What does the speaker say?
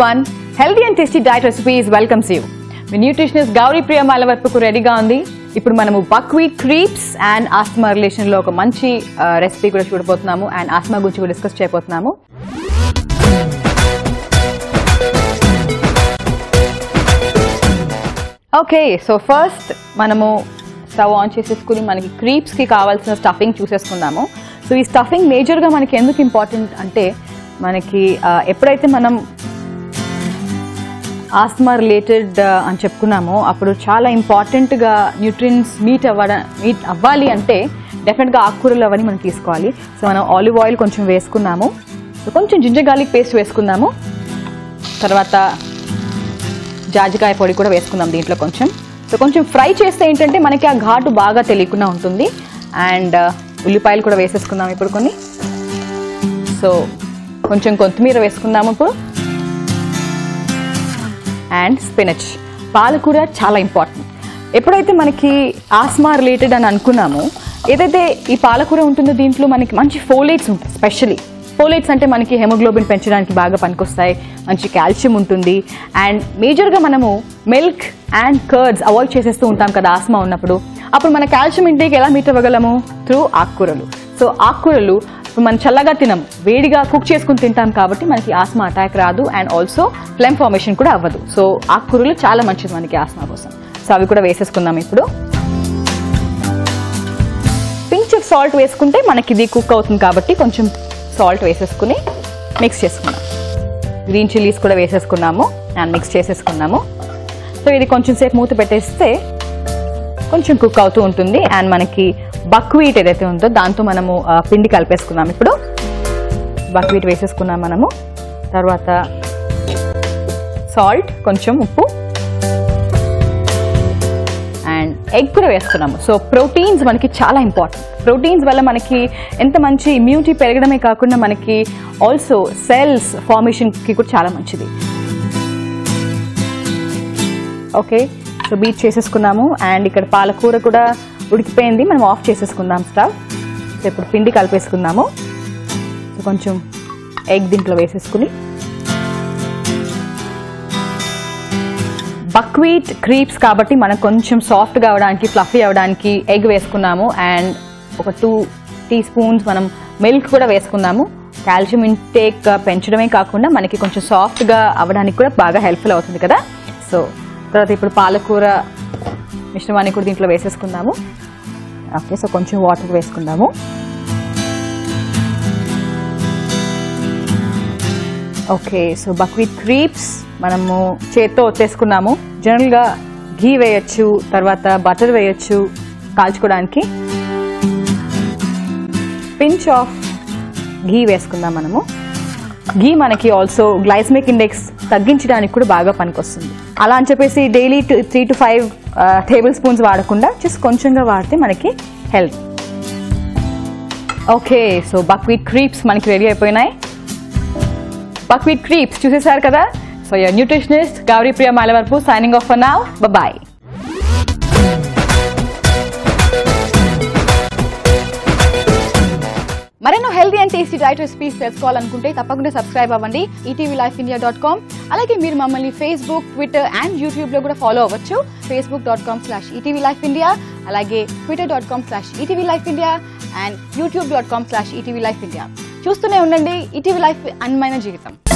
one healthy and tasty diet recipes welcomes you మీ nutritionist Gauri Priya మాలవర్పుకు రెడీగా ఉంది ఇప్పుడు మనము బక్వీట్ క్రీప్స్ అండ్ ఆస్మా రిలేషన్లో ఒక మంచి రెసిపీ కూడా చూడబోతున్నాము అండ్ ఆస్మా గురించి కూడా డిస్కస్ చేయబోతున్నాము ఓకే సో ఫస్ట్ మనము స్టవ్ ఆన్ చేసేసుకుని మనకి క్రీప్స్కి కావాల్సిన స్టఫింగ్ చూసేసుకుందాము సో ఈ స్టఫింగ్ మేజర్గా మనకి ఎందుకు ఇంపార్టెంట్ అంటే మనకి ఆ, ఎప్పుడైతే మనం ఆస్మా రిలేటెడ్ అని చెప్పుకున్నామో అప్పుడు చాలా ఇంపార్టెంట్గా న్యూట్రియన్స్ మీట్ అవ్వడం మీట్ అవ్వాలి అంటే డెఫినెట్గా ఆకుకూరలు అవన్నీ మనం తీసుకోవాలి సో మనం ఆలివ్ ఆయిల్ కొంచెం వేసుకున్నాము సో కొంచెం జింజర్ గార్లిక్ పేస్ట్ వేసుకుందాము తర్వాత జాజికాయ పొడి కూడా వేసుకుందాం దీంట్లో కొంచెం సో కొంచెం ఫ్రై చేస్తే ఏంటంటే మనకి ఆ ఘాటు బాగా తెలియకుండా ఉంటుంది అండ్ ఉల్లిపాయలు కూడా వేసేసుకుందాం ఇప్పుడు కొన్ని సో కొంచెం కొత్తిమీర వేసుకుందాము ఇప్పుడు అండ్ స్పినచ్ పాలకూర చాలా ఇంపార్టెంట్ ఎప్పుడైతే మనకి ఆస్మా రిలేటెడ్ అని అనుకున్నామో ఏదైతే ఈ పాలకూర ఉంటుందో దీంట్లో మనకి మంచి ఫోలేట్స్ ఉంటాయి స్పెషలీ ఫోలేట్స్ అంటే మనకి హెమోగ్లోబిన్ పెంచడానికి బాగా పనికొస్తాయి మంచి కాల్షియం ఉంటుంది అండ్ మేజర్గా మనము మిల్క్ అండ్ కర్డ్స్ అవాయిడ్ చేసేస్తూ ఉంటాం కదా ఆస్మా ఉన్నప్పుడు అప్పుడు మన కాల్షియం ఇంటేక్ ఎలా మీట్ అవ్వగలము త్రూ ఆకుకూరలు సో ఆకుకూరలు ఇప్పుడు మనం చల్లగా తినం వేడిగా కుక్ చేసుకుని తింటాం కాబట్టి మనకి ఆస్మా అటాక్ రాదు అండ్ ఆల్సో ఫ్లెమ్ ఫార్మేషన్ కూడా అవ్వదు సో ఆకుకూరలు చాలా మంచిది మనకి ఆస్మా కోసం సో అవి కూడా వేసేసుకుందాం ఇప్పుడు పించ్ ఆఫ్ సాల్ట్ వేసుకుంటే మనకి ఇది కుక్ అవుతుంది కాబట్టి కొంచెం సాల్ట్ వేసేసుకుని మిక్స్ చేసుకున్నాం గ్రీన్ చిల్లీస్ కూడా వేసేసుకున్నాము అండ్ మిక్స్ చేసేసుకున్నాము సో ఇది కొంచెం సేపు మూత పెట్టేస్తే కొంచెం కుక్ అవుతూ ఉంటుంది అండ్ మనకి బక్వీట్ ఏదైతే ఉందో దాంతో మనము ఆ, పిండి కలిపేసుకుందాం ఇప్పుడు బక్వీట్ వేసేసుకున్నాం మనము తర్వాత సాల్ట్ కొంచెం ఉప్పు అండ్ ఎగ్ కూడా వేస్తున్నాము సో ప్రోటీన్స్ మనకి చాలా ఇంపార్టెంట్ ప్రోటీన్స్ వల్ల మనకి ఎంత మంచి ఇమ్యూనిటీ పెరగడమే కాకుండా మనకి ఆల్సో సెల్స్ ఫార్మేషన్కి కూడా చాలా మంచిది ఓకే సో బీట్ చేసేసుకున్నాము అండ్ ఇక్కడ పాలకూర కూడా ఉడికిపోయింది మనం ఆఫ్ చేసేసుకుందాం స్టవ్ సో ఇప్పుడు పిండి కలిపేసుకుందాము సో కొంచెం ఎగ్ దీంట్లో వేసేసుకుని బక్వీట్ క్రీప్స్ కాబట్టి మనం కొంచెం సాఫ్ట్గా అవడానికి ఫ్లఫీ అవడానికి ఎగ్ వేసుకున్నాము అండ్ ఒక టూ టీ స్పూన్స్ మనం మిల్క్ కూడా వేసుకున్నాము కాల్షియం ఇంటేక్ పెంచడమే కాకుండా మనకి కొంచెం సాఫ్ట్గా అవ్వడానికి కూడా బాగా హెల్ప్ఫుల్ అవుతుంది కదా సో తర్వాత ఇప్పుడు పాలకూర మిశ్రమాన్ని కూడా దీంట్లో వేసేసుకుందాము ఓకే సో కొంచెం వాటర్ వేసుకుందాము ఓకే సో బక్వీట్ క్రీప్స్ మనము చేత్తో వచ్చేసుకున్నాము జనరల్గా ఘీ వేయచ్చు తర్వాత బటర్ వేయచ్చు కాల్చుకోవడానికి పించ్ ఆఫ్ ఘీ వేసుకుందాం మనము ఘీ మనకి ఆల్సో గ్లైస్మిక్ ఇండెక్స్ తగ్గించడానికి కూడా బాగా పనికొస్తుంది అలా అని చెప్పేసి daily three to five tablespoons వాడకుండా జస్ట్ కొంచెంగా వాడితే మనకి health okay so buckwheat crepes మనకి రెడీ అయిపోయినాయి బక్వీట్ క్రీప్స్ చూసేశారు కదా so your nutritionist Gauri Priya Malavarapu signing off for now bye మరెన్నో healthy and tasty diet recipes తెలుసుకోవాలనుకుంటే తప్పకుండా సబ్స్క్రైబ్ అవ్వండి ETV life India dot com అలాగే మీరు మమ్మల్ని ఫేస్బుక్ ట్విట్టర్ అండ్ యూట్యూబ్ లో కూడా ఫాలో అవ్వచ్చు Facebook dot com slash ETV life India అలాగే Twitter dot com slash ETV life India and YouTube dot com slash ETV life India చూస్తూనే ఉండండి ETV life అన్మైన జీవితం